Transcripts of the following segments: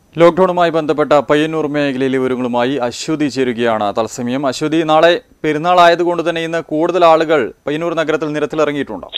ലോക്ക്ഡൌണുമായി ബന്ധപ്പെട്ട പയ്യന്നൂർ മേഖലയിലെ വിവരങ്ങളുമായി അശ്വതി ചേരുകയാണ് തത്സമയം അശ്വതി നാളെ പെരുന്നാൾ ആയതുകൊണ്ട് തന്നെ ഇന്ന് കൂടുതൽ ആളുകൾ പയ്യന്നൂർ നഗരത്തിൽ നിരത്തിലിറങ്ങിയിട്ടുണ്ടോ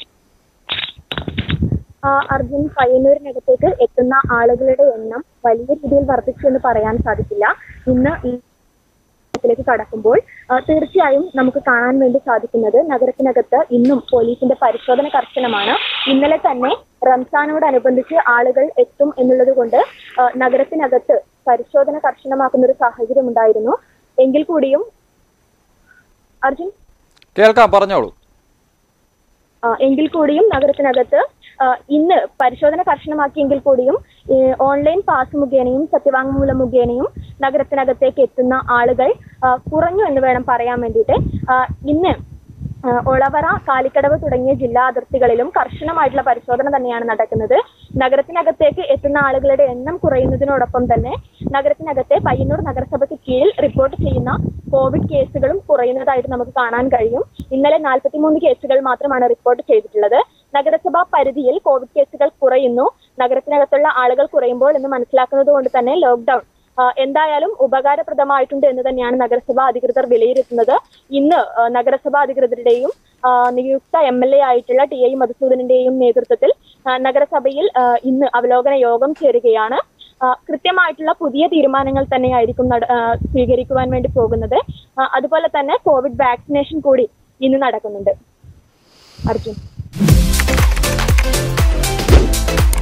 ആ, അർജുൻ പയ്യന്നൂരിനകത്തേക്ക് എത്തുന്ന ആളുകളുടെ എണ്ണം വലിയ രീതിയിൽ വർദ്ധിച്ചു എന്ന് പറയാൻ സാധിക്കില്ല ഇന്ന് ഈ ത്തിലേക്ക് കടക്കുമ്പോൾ ആ, തീർച്ചയായും നമുക്ക് കാണാൻ വേണ്ടി സാധിക്കുന്നത് നഗരത്തിനകത്ത് ഇന്നും പോലീസിന്റെ പരിശോധന കർശനമാണ് ഇന്നലെ തന്നെ റംസാനോടനുബന്ധിച്ച് ആളുകൾ എത്തും എന്നുള്ളത് കൊണ്ട് ആ, നഗരത്തിനകത്ത് പരിശോധന കർശനമാക്കുന്ന ഒരു സാഹചര്യം ഉണ്ടായിരുന്നു എങ്കിൽ കൂടിയും അർജുൻ കേൾക്കാം പറഞ്ഞോളൂ ആ, എങ്കിൽ കൂടിയും നഗരത്തിനകത്ത് ആ, ഇന്ന് പരിശോധന കർശനമാക്കിയെങ്കിൽ കൂടിയും ഈ ഓൺലൈൻ പാസ് മുഖേനയും സത്യവാങ്മൂലം മുഖേനയും നഗരത്തിനകത്തേക്ക് എത്തുന്ന ആളുകൾ ആ, കുറഞ്ഞു എന്ന് വേണം പറയാൻ വേണ്ടിയിട്ട് ആ, ഇന്ന് ആ, ഒളവറ കാലിക്കടവ് തുടങ്ങിയ ജില്ലാ അതിർത്തികളിലും കർശനമായിട്ടുള്ള പരിശോധന തന്നെയാണ് നടക്കുന്നത് നഗരത്തിനകത്തേക്ക് എത്തുന്ന ആളുകളുടെ എണ്ണം കുറയുന്നതിനോടൊപ്പം തന്നെ നഗരത്തിനകത്തെ പയ്യന്നൂർ നഗരസഭയ്ക്ക് കീഴിൽ റിപ്പോർട്ട് ചെയ്യുന്ന കോവിഡ് കേസുകളും കുറയുന്നതായിട്ട് നമുക്ക് കാണാൻ കഴിയും ഇന്നലെ നാൽപ്പത്തിമൂന്ന് കേസുകൾ മാത്രമാണ് റിപ്പോർട്ട് ചെയ്തിട്ടുള്ളത് നഗരസഭാ പരിധിയിൽ കോവിഡ് കേസുകൾ കുറയുന്നു നഗരത്തിനകത്തുള്ള ആളുകൾ കുറയുമ്പോൾ എന്ന് മനസ്സിലാക്കുന്നത് കൊണ്ട് തന്നെ ലോക്ക്ഡൌൺ ആ, എന്തായാലും ഉപകാരപ്രദമായിട്ടുണ്ട് എന്ന് തന്നെയാണ് നഗരസഭാ അധികൃതർ വിലയിരുത്തുന്നത് ഇന്ന് ആ, നഗരസഭാ അധികൃതരുടെയും ആ, നിയുക്ത എം എൽ എ ആയിട്ടുള്ള ടി ഐ മധുസൂദനന്റെയും നേതൃത്വത്തിൽ ആ, നഗരസഭയിൽ ആ, ഇന്ന് അവലോകന യോഗം ചേരുകയാണ് ആ, കൃത്യമായിട്ടുള്ള പുതിയ തീരുമാനങ്ങൾ തന്നെയായിരിക്കും നട- ആ, സ്വീകരിക്കുവാൻ വേണ്ടി പോകുന്നത് ആ, അതുപോലെ തന്നെ കോവിഡ് വാക്സിനേഷൻ കൂടി ഇന്ന് നടക്കുന്നുണ്ട് അർജുൻ